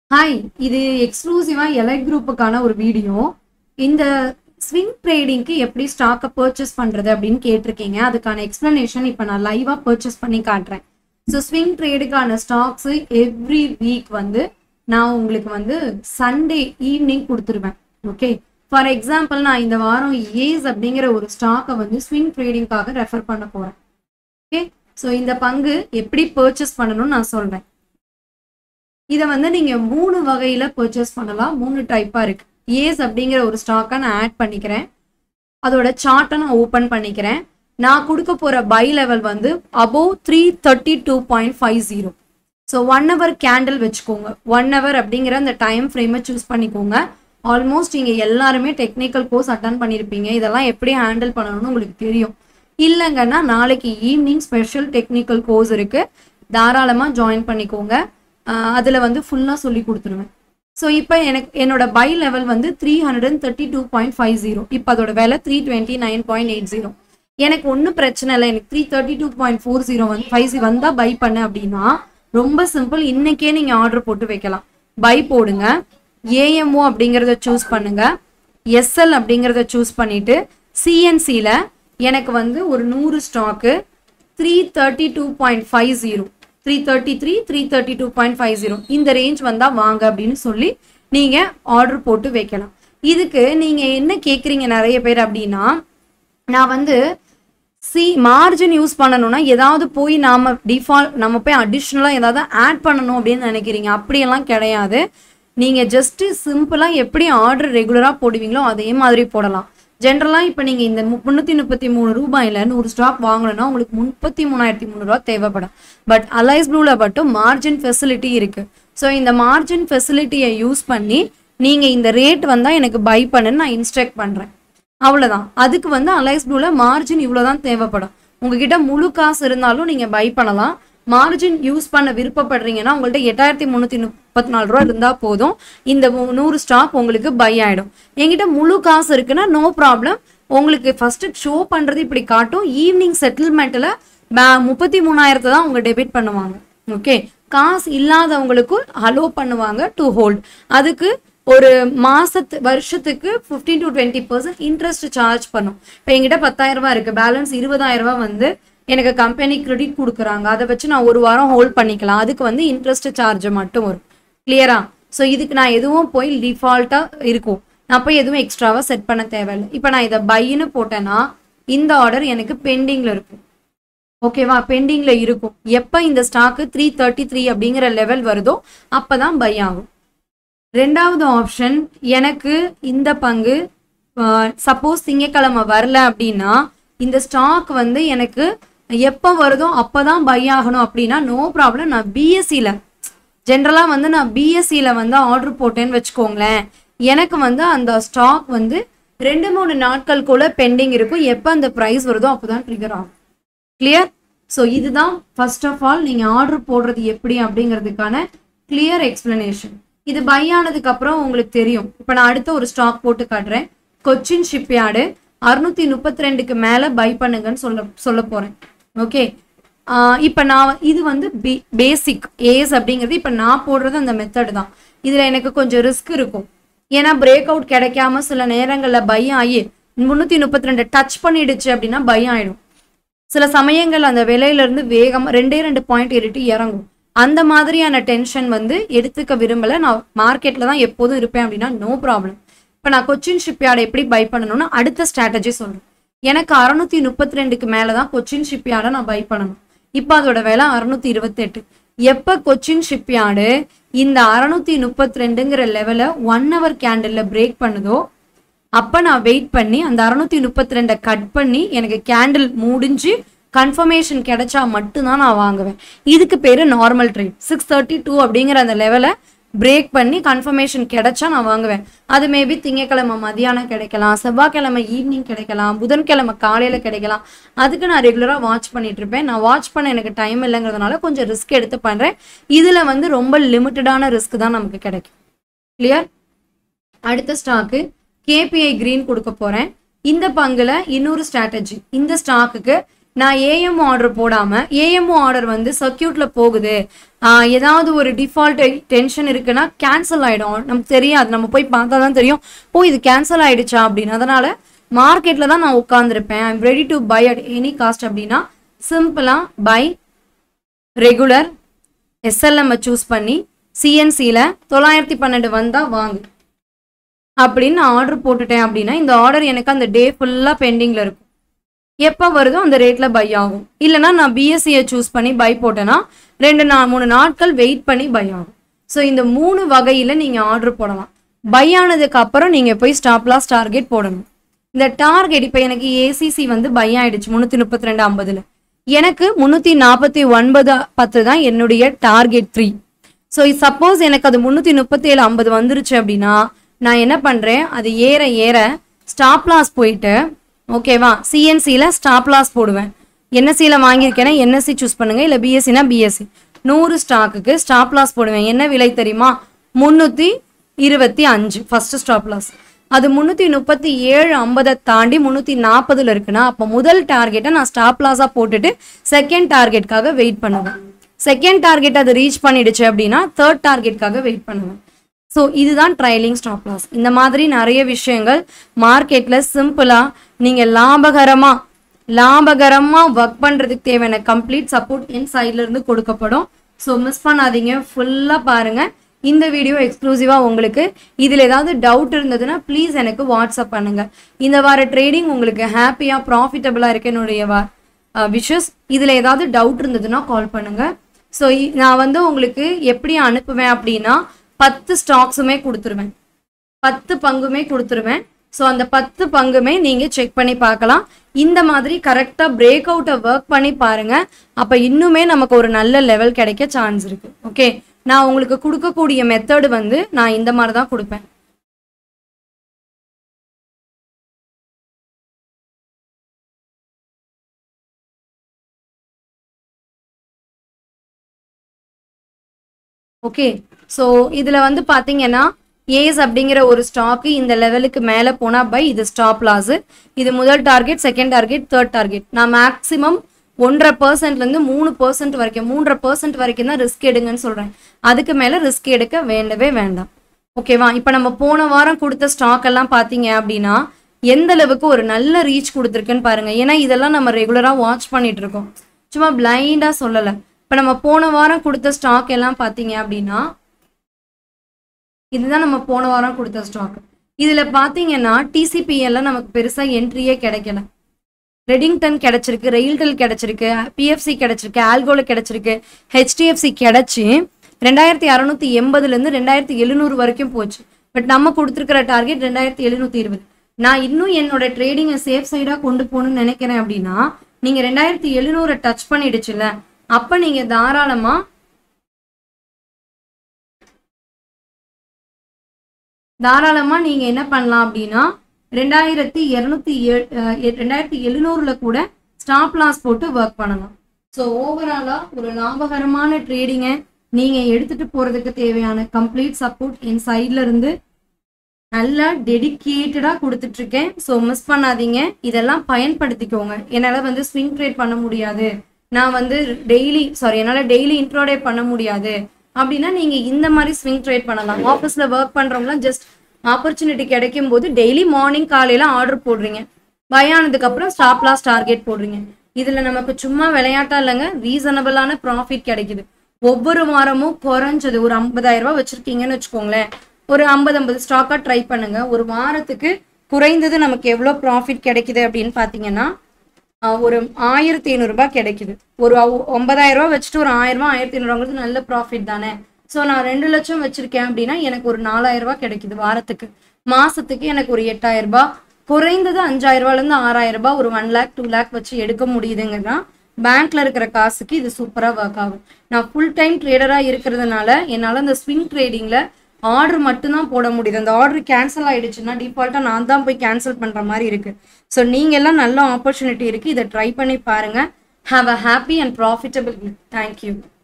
hi இது எக்ஸ்க்ளூசிவாக elite குரூப்புக்கான ஒரு வீடியோ இந்த ஸ்விங் ட்ரேடிங்க்கு எப்படி ஸ்டாக்கை பர்ச்சேஸ் பண்ணுறது அப்படின்னு கேட்டிருக்கீங்க அதுக்கான எக்ஸ்ப்ளனேஷன் இப்போ நான் லைவாக பர்ச்சேஸ் பண்ணி காட்டுறேன் ஸோ ஸ்விங் ட்ரேடுக்கான ஸ்டாக்ஸு எவ்ரி வீக் வந்து நான் உங்களுக்கு வந்து சண்டே ஈவினிங் கொடுத்துருவேன் ஓகே ஃபார் எக்ஸாம்பிள் நான் இந்த வாரம் ஏஸ் அப்படிங்கிற ஒரு ஸ்டாக்கை வந்து ஸ்விங் ட்ரேடிங்காக ரெஃபர் பண்ண போகிறேன் ஓகே ஸோ இந்த பங்கு எப்படி பர்ச்சேஸ் பண்ணணும்னு நான் சொல்கிறேன் இதை வந்து நீங்கள் மூணு வகையில் பர்ச்சேஸ் பண்ணலாம் மூணு டைப்பாக இருக்கு ஏஸ் அப்படிங்கிற ஒரு ஸ்டாக்கை நான் ஆட் பண்ணிக்கிறேன் அதோட சார்ட்டை நான் ஓப்பன் பண்ணிக்கிறேன் நான் கொடுக்க போகிற பை லெவல் வந்து above three thirty two point five zero so one hour candle வச்சுக்கோங்க ஒன் ஹவர் அப்படிங்கிற அந்த டைம் ஃப்ரேமை சூஸ் பண்ணிக்கோங்க ஆல்மோஸ்ட் இங்கே எல்லாருமே டெக்னிக்கல் கோர்ஸ் அட்டன் பண்ணியிருப்பீங்க இதெல்லாம் எப்படி ஹேண்டில் பண்ணணும்னு உங்களுக்கு தெரியும் இல்லைங்கன்னா நாளைக்கு ஈவினிங் ஸ்பெஷல் டெக்னிக்கல் கோர்ஸ் இருக்குது தாராளமாக ஜாயின் பண்ணிக்கோங்க அதில் வந்து ஃபுல்லாக சொல்லி கொடுத்துருவேன் ஸோ இப்போ எனக்கு என்னோட பை லெவல் வந்து three hundred and thirty two point five zero இப்போ அதோட விலை three twenty nine point eight zero எனக்கு ஒன்றும் பிரச்சனை இல்லை எனக்கு three thirty two point four zero வந்து ஃபைவ் ஜி வந்தால் பை பண்ண அப்படின்னா ரொம்ப சிம்பிள் இன்னைக்கே நீங்கள் ஆர்டர் போட்டு வைக்கலாம் பை போடுங்க ஏஎம்ஓ அப்படிங்கிறத சூஸ் பண்ணுங்க எஸ்எல் அப்படிங்கிறத சூஸ் பண்ணிட்டு சிஎன்சியில் எனக்கு வந்து ஒரு நூறு stock three thirty two point five zero three thirty three three thirty two point five zero இந்த ரேஞ்ச் வந்தால் வாங்க அப்படின்னு சொல்லி நீங்கள் ஆர்டர் போட்டு வைக்கலாம் இதுக்கு நீங்கள் என்ன கேட்குறீங்க நிறைய பேர் அப்படின்னா நான் வந்து சி மார்ஜின் யூஸ் பண்ணணும்னா ஏதாவது போய் நாம டிஃபால்ட் நம்ம போய் அடிஷ்னலாக ஏதாவது ஆட் பண்ணணும் அப்படின்னு நினைக்கிறீங்க அப்படியெல்லாம் கிடையாது நீங்கள் ஜஸ்ட்டு சிம்பிளாக எப்படி ஆர்டர் ரெகுலராக போடுவீங்களோ அதே மாதிரி போடலாம் ஜென்ரலாக இப்போ நீங்கள் இந்த முந்நூற்றி முப்பத்தி மூணு ரூபாயில் நூறு ஸ்டாக் வாங்கணும்னா உங்களுக்கு முப்பத்தி மூணாயிரத்தி முந்நூறுரூவா தேவைப்படும் பட் அலைஸ் ப்ளூவில் மட்டும் மார்ஜின் ஃபெசிலிட்டி இருக்குது ஸோ இந்த மார்ஜின் ஃபெசிலிட்டியை யூஸ் பண்ணி நீங்கள் இந்த ரேட் வந்தால் எனக்கு பை பண்ணுன்னு நான் இன்ஸ்ட்ரக்ட் பண்ணுறேன் அவ்வளோதான் அதுக்கு வந்து அலைஸ் ப்ளூவில் மார்ஜின் இவ்வளோ தான் தேவைப்படும் உங்ககிட்ட முழு காசு இருந்தாலும் நீங்கள் பை பண்ணலாம் மார்ஜின் யூஸ் பண்ண விருப்பப்படுறீங்கன்னா உங்கள்ட்ட எட்டாயிரத்தி முந்நூற்றி முப்பத்தி நாலு ரூபா இருந்தால் போதும் இந்த மு- நூறு ஸ்டாக் உங்களுக்கு பை ஆகிடும் என்கிட்ட முழு காசு இருக்குன்னா நோ ப்ராப்ளம் உங்களுக்கு ஃபஸ்ட்டு ஷோ பண்ணுறது இப்படி காட்டும் ஈவினிங் செட்டில்மெண்ட்டில் முப்பத்தி மூணாயிரத்தை தான் அவங்க டெபிட் பண்ணுவாங்க ஓகே காசு இல்லாதவங்களுக்கும் அலோ பண்ணுவாங்க டு ஹோல்ட் அதுக்கு ஒரு மாசத்து வருஷத்துக்கு fifteen to twenty percent interest charge பண்ணும் இப்போ என்கிட்ட பத்தாயிரம் ரூபாய் இருக்கு பேலன்ஸ் இருபதாயிரம் ரூபாய் வந்து எனக்கு கம்பெனி கிரெடிட் கொடுக்குறாங்க அதை வச்சு நான் ஒரு வாரம் ஹோல்ட் பண்ணிக்கலாம் அதுக்கு வந்து இன்ட்ரெஸ்ட் சார்ஜ் மட்டும் வரும் கிளியரா ஸோ இதுக்கு நான் எதுவும் போய் டிஃபால்ட்டாக இருக்கும் நான் போய் எதுவும் எக்ஸ்ட்ராவாக செட் பண்ண தேவையில்லை இப்போ நான் இதை பைன்னு போட்டேன்னா இந்த ஆர்டர் எனக்கு பெண்டிங்கில் இருக்கும் ஓகேவா பெண்டிங்ல இருக்கும் எப்போ இந்த ஸ்டாக்கு த்ரீ தேர்ட்டி த்ரீ அப்படிங்கிற லெவல் வருதோ அப்பதான் பை ஆகும் ரெண்டாவது ஆப்ஷன் எனக்கு இந்த பங்கு சப்போஸ் திங்கக்கிழமை வரல அப்படின்னா இந்த ஸ்டாக் வந்து எனக்கு எப்போ வருதோ அப்பதான் பை ஆகணும் அப்படின்னா நோ ப்ராப்ளம் நான் பிஎஸ்சியில் ஜென்ரலாக வந்து நான் பிஎஸ்சியில் வந்து ஆர்டர் போட்டேன்னு வச்சுக்கோங்களேன் எனக்கு வந்து அந்த ஸ்டாக் வந்து ரெண்டு மூணு நாட்களுக்குள்ள பெண்டிங் இருக்கும் எப்போ அந்த ப்ரைஸ் வருதோ அப்போ தான் ட்ரிகர் ஆகும் கிளியர் ஸோ இதுதான் ஃபர்ஸ்ட் ஆஃப் ஆல் நீங்கள் ஆர்டர் போடுறது எப்படி அப்படிங்கிறதுக்கான கிளியர் எக்ஸ்பிளனேஷன் இது பை ஆனதுக்கு அப்புறம் உங்களுக்கு தெரியும் இப்போ நான் அடுத்த ஒரு ஸ்டாக் போட்டு காட்டுறேன் கொச்சின் ஷிப்யார்டு அறுநூத்தி முப்பத்தி ரெண்டுக்கு மேலே பை பண்ணுங்கன்னு சொல்ல சொல்ல போகிறேன் ஓகே இப்போ நான் இது வந்து பி பேசிக் ஏஸ் அப்படிங்கிறது இப்போ நான் போடுறது அந்த மெத்தட் தான் இதில் எனக்கு கொஞ்சம் ரிஸ்க் இருக்கும் ஏன்னா பிரேக் அவுட் கிடைக்காம சில நேரங்களில் பை ஆகி முந்நூற்றி முப்பத்தி ரெண்டு டச் பண்ணிடுச்சு அப்படின்னா பை ஆயிடும் சில சமயங்கள் அந்த விலையிலேருந்து வேகமாக ரெண்டே ரெண்டு பாயிண்ட் ஏறிட்டு இறங்கும் அந்த மாதிரியான டென்ஷன் வந்து எடுத்துக்க விரும்பலை நான் மார்க்கெட்டில் தான் எப்போதும் இருப்பேன் அப்படின்னா நோ ப்ராப்ளம் இப்போ நான் கொச்சின் ஷிப்யார்டை எப்படி பை பண்ணணும்னு அடுத்த ஸ்ட்ராட்டஜி சொல்கிறேன் எனக்கு அறநூற்றி முப்பத்தி ரெண்டுக்கு மேலே தான் கொச்சின் ஷிப்யார்டை நான் பை பண்ணணும் இப்போ அதோட விலை அறுநூத்தி இருபத்தெட்டு எப்போ கொச்சின் ஷிப்யார்டு இந்த அறநூத்தி முப்பத்தி ரெண்டுங்கிற லெவலை ஒன் ஹவர் கேண்டிலில் பிரேக் பண்ணுதோ அப்போ நான் வெயிட் பண்ணி அந்த அறநூத்தி முப்பத்தி ரெண்டை கட் பண்ணி எனக்கு கேண்டில் முடிஞ்சு கன்ஃபர்மேஷன் கிடைச்சா மட்டும்தான் நான் வாங்குவேன் இதுக்கு பேர் normal trade six thirty two அப்படிங்கிற அந்த லெவலை பிரேக் பண்ணி கன்ஃபர்மேஷன் கிடைச்சா நான் வாங்குவேன் அது மேபி திங்கக்கிழமை மதியானம் கிடைக்கலாம் செவ்வாய்க்கிழமை ஈவினிங் கிடைக்கலாம் புதன்கிழமை காலையில் கிடைக்கலாம் அதுக்கு நான் ரெகுலராக வாட்ச் பண்ணிட்டு இருப்பேன் நான் வாட்ச் பண்ண எனக்கு டைம் இல்லைங்கிறதுனால கொஞ்சம் ரிஸ்க் எடுத்து பண்ணுறேன் இதில் வந்து ரொம்ப லிமிட்டடான ரிஸ்க் தான் நமக்கு கிடைக்கும் கிளியர் அடுத்த ஸ்டாக்கு கேபிஐ கிரீன் கொடுக்க போறேன் இந்த பங்குல இன்னொரு ஸ்ட்ராட்டஜி இந்த ஸ்டாக்குக்கு நான் ஏஎம் ஆர்டர் போடாம ஏஎம்ஓ ஆர்டர் வந்து சர்க்கியூட்ல போகுது ஆஹ் ஏதாவது ஒரு டிஃபால்ட் டென்ஷன் இருக்குன்னா கேன்சல் ஆயிடும் நமக்கு தெரியாது நம்ம போய் பார்த்தா தான் தெரியும் ஓ இது கேன்சல் ஆயிடுச்சா அப்படின்னு அதனால மார்க்கெட்ல தான் நான் உட்காந்துருப்பேன் I'm ready to buy at any cost அப்படின்னா சிம்பிளா பை ரெகுலர் எஸ்எல்எம் சூஸ் பண்ணி சிஎன்சியில் தொள்ளாயிரத்தி பன்னெண்டு வந்தால் வாங்கு அப்படின்னு நான் ஆர்டர் போட்டுட்டேன் அப்படின்னா இந்த ஆர்டர் எனக்கு அந்த டே ஃபுல்லாக பெண்டிங்கில் இருக்கும் எப்போ வருதோ அந்த ரேட்டில் பை ஆகும் இல்லைனா நான் பிஎஸ்சியை சூஸ் பண்ணி பை போட்டேன்னா ரெண்டு நா மூணு நாட்கள் வெயிட் பண்ணி பை ஆகும் ஸோ இந்த மூணு வகையில் நீங்கள் ஆர்டர் போடலாம் பை ஆனதுக்கு அப்புறம் நீங்கள் போய் ஸ்டாப் லாஸ் டார்கெட் போடணும் இந்த டார்கெட் இப்போ எனக்கு ஏசிசி வந்து பை ஆயிடுச்சு முந்நூற்றி முப்பத்தி ரெண்டு ஐம்பதுல எனக்கு முந்நூற்றி நாற்பத்தி ஒன்பது பத்து தான் என்னுடைய டார்கெட் த்ரீ ஸோ சப்போஸ் எனக்கு அது முந்நூற்றி முப்பத்தி ஏழு ஐம்பது வந்துருச்சு அப்படின்னா நான் என்ன பண்ணுறேன் அது ஏற ஏற ஸ்டாப் லாஸ் போயிட்டு ஓகேவா சிஎன்சியில் ஸ்டாப் லாஸ் போடுவேன் என்எஸ்சியில் வாங்கியிருக்கேன்னா என்எஸ்சி சூஸ் பண்ணுங்க இல்லை பிஎஸ்சினா பிஎஸ்சி நூறு ஸ்டாக்குக்கு ஸ்டாப் லாஸ் போடுவேன் என்ன விலை தெரியுமா முந்நூற்றி இருபத்தி அஞ்சு ஃபர்ஸ்ட் ஸ்டாப் லாஸ் அது முந்நூற்றி முப்பத்தி ஏழு ஐம்பதை தாண்டி முந்நூற்றி நாற்பதுல இருக்குன்னா அப்போ முதல் டார்கெட்டை நான் ஸ்டாப் லாஸாக போட்டுட்டு செகண்ட் டார்கெட்காக வெயிட் பண்ணுவேன் செகண்ட் டார்கெட் அது ரீச் பண்ணிடுச்சு அப்படின்னா தேர்ட் டார்கெட்காக வெயிட் பண்ணுவேன் ஸோ இதுதான் ட்ரைலிங் ஸ்டாப் லாஸ் இந்த மாதிரி நிறைய விஷயங்கள் மார்க்கெட்டில் சிம்பிளாக நீங்கள் லாபகரமாக லாபகரமாக ஒர்க் பண்ணுறதுக்கு தேவையான கம்ப்ளீட் சப்போர்ட் என் சைட்ல இருந்து கொடுக்கப்படும் ஸோ மிஸ் பண்ணாதீங்க ஃபுல்லாக பாருங்கள் இந்த வீடியோ எக்ஸ்க்ளூசிவாக உங்களுக்கு இதில் ஏதாவது டவுட் இருந்ததுன்னா ப்ளீஸ் எனக்கு வாட்ஸ்அப் பண்ணுங்கள் இந்த வார ட்ரேடிங் உங்களுக்கு ஹாப்பியாக ப்ராஃபிட்டபுளாக இருக்கு என்னுடைய வா விஷஸ் இதில் ஏதாவது டவுட் இருந்ததுன்னா கால் பண்ணுங்கள் ஸோ நான் வந்து உங்களுக்கு எப்படி அனுப்புவேன் அப்படின்னா பத்து ஸ்டாக்ஸுமே கொடுத்துருவேன் பத்து பங்குமே கொடுத்துருவேன் ஸோ அந்த பத்து பங்குமே நீங்கள் செக் பண்ணி பார்க்கலாம் இந்த மாதிரி கரெக்டாக பிரேக் அவுட்டை ஒர்க் பண்ணி பாருங்க அப்போ இன்னுமே நமக்கு ஒரு நல்ல லெவல் கிடைக்க சான்ஸ் இருக்கு ஓகே நான் உங்களுக்கு கொடுக்கக்கூடிய மெத்தடு வந்து நான் இந்த மாதிரி தான் கொடுப்பேன் ஓகே ஸோ இதில் வந்து பார்த்தீங்கன்னா ஏஸ் அப்படிங்கிற ஒரு ஸ்டாக்கு இந்த லெவலுக்கு மேலே போனால் பை இது ஸ்டாப் லாஸு இது முதல் target second target third target நான் மேக்ஸிமம் ஒன்றரை பர்சன்ட்லேருந்து மூணு பர்சன்ட் வரைக்கும் மூன்றரை பர்சன்ட் வரைக்கும் தான் ரிஸ்க் எடுங்கன்னு சொல்கிறேன் அதுக்கு மேலே ரிஸ்க் எடுக்க வேண்டவே வேண்டாம் ஓகேவா இப்போ நம்ம போன வாரம் கொடுத்த ஸ்டாக் எல்லாம் பார்த்தீங்க அப்படின்னா எந்த அளவுக்கு ஒரு நல்ல ரீச் கொடுத்துருக்குன்னு பாருங்க ஏன்னா இதெல்லாம் நம்ம ரெகுலராக வாட்ச் பண்ணிட்டு இருக்கோம் சும்மா பிளைண்டாக சொல்லலை இப்போ நம்ம போன வாரம் கொடுத்த ஸ்டாக் எல்லாம் பார்த்தீங்க அப்படின்னா இதுதான் நம்ம போன வாரம் கொடுத்த ஸ்டாக் இதில் பார்த்தீங்கன்னா டிசிபிஎல்ல நமக்கு பெருசாக என்ட்ரியே கிடைக்கல ரெடிங்டன் கிடைச்சிருக்கு ரெயில்டெல் கிடைச்சிருக்கு பிஎஃப்சி கிடைச்சிருக்கு ஆல்கோல கிடைச்சிருக்கு ஹெச்டிஎஃப்சி கிடைச்சி ரெண்டாயிரத்தி அறநூத்தி எண்பதுலேருந்து ரெண்டாயிரத்தி எழுநூறு வரைக்கும் போச்சு பட் நம்ம கொடுத்துருக்கிற டார்கெட் ரெண்டாயிரத்தி எழுநூத்தி இருபது நான் இன்னும் என்னோட ட்ரேடிங்கை சேஃப் சைடாக கொண்டு போகணும்னு நினைக்கிறேன் அப்படின்னா நீங்கள் ரெண்டாயிரத்தி எழுநூறை டச் பண்ணிடுச்சுல்ல அப்போ நீங்கள் தாராளமாக தாராளமாக நீங்கள் என்ன பண்ணலாம் அப்படின்னா ரெண்டாயிரத்தி இரநூத்தி ஏழு ரெண்டாயிரத்தி எழுநூறுல கூட ஸ்டாப் லாஸ் போட்டு ஒர்க் பண்ணலாம் ஸோ ஓவராலாக ஒரு லாபகரமான ட்ரேடிங்கை நீங்கள் எடுத்துகிட்டு போகிறதுக்கு தேவையான கம்ப்ளீட் சப்போர்ட் என் சைட்ல இருந்து நல்லா டெடிக்கேட்டடாக கொடுத்துட்ருக்கேன் ஸோ மிஸ் பண்ணாதீங்க இதெல்லாம் பயன்படுத்திக்கோங்க என்னால் வந்து ஸ்விங் ட்ரேட் பண்ண முடியாது நான் வந்து டெய்லி சாரி என்னால் டெய்லி இன்ட்ரோடே பண்ண முடியாது அப்படின்னா நீங்கள் இந்த மாதிரி ஸ்விங் ட்ரேட் பண்ணலாம் ஆஃபீஸில் ஒர்க் பண்ணுறவங்களாம் ஜஸ்ட் ஆப்பர்ச்சுனிட்டி கிடைக்கும் போது டெய்லி மார்னிங் காலையில் ஆர்டர் போடுறீங்க பயானதுக்கு அப்புறம் ஸ்டாப் லாஸ் டார்கெட் போடுறீங்க இதில் நமக்கு சும்மா விளையாட்டா இல்லைங்க ரீசனபிளான ப்ராஃபிட் கிடைக்குது ஒவ்வொரு வாரமும் குறைஞ்சது ஒரு ஐம்பதாயிரம் ரூபாய் வச்சிருக்கீங்கன்னு வச்சுக்கோங்களேன் ஒரு ஐம்பது ஐம்பது ஸ்டாக்காக ட்ரை பண்ணுங்க ஒரு வாரத்துக்கு குறைந்தது நமக்கு எவ்வளோ ப்ராஃபிட் கிடைக்குது அப்படின்னு பார்த்தீங்கன்னா ஆஹ் ஒரு ஆயிரத்தி ஐநூறுரூபா கிடைக்குது ஒரு ஒ- ஒன்பதாயிரம் ரூபாய் வச்சுட்டு ஒரு ஆயிரம் ரூபாய் ஆயிரத்தி ஐநூறுவாங்கிறது நல்ல ப்ராஃபிட் தானே ஸோ நான் ரெண்டு லட்சம் வச்சிருக்கேன் அப்படின்னா எனக்கு ஒரு நாலாயிரம் ரூபாய் கிடைக்குது வாரத்துக்கு மாசத்துக்கு எனக்கு ஒரு எட்டாயிரம் ரூபாய் குறைந்தது அஞ்சாயிரம் ரூபாயிலேருந்து ஆறாயிரம் ரூபாய் ஒரு ஒன் லேக் டூ லேக் வச்சு எடுக்க முடியுதுங்கன்னா பேங்க்ல இருக்கிற காசுக்கு இது சூப்பராக ஒர்க் ஆகும் நான் ஃபுல் டைம் ட்ரேடராக இருக்கிறதுனால என்னால் அந்த ஸ்விங் ட்ரேடிங்கில் ஆர்டர் மட்டும்தான் போட முடியுது அந்த ஆர்டர் கேன்சல் ஆயிடுச்சுன்னா டிஃபால்ட்டாக நான் தான் போய் கேன்சல் பண்ணுற மாதிரி இருக்கு ஸோ நீங்க எல்லாம் நல்ல ஆப்பர்ச்சுனிட்டி இருக்கு இதை ட்ரை பண்ணி பாருங்க have a happy and profitable thank you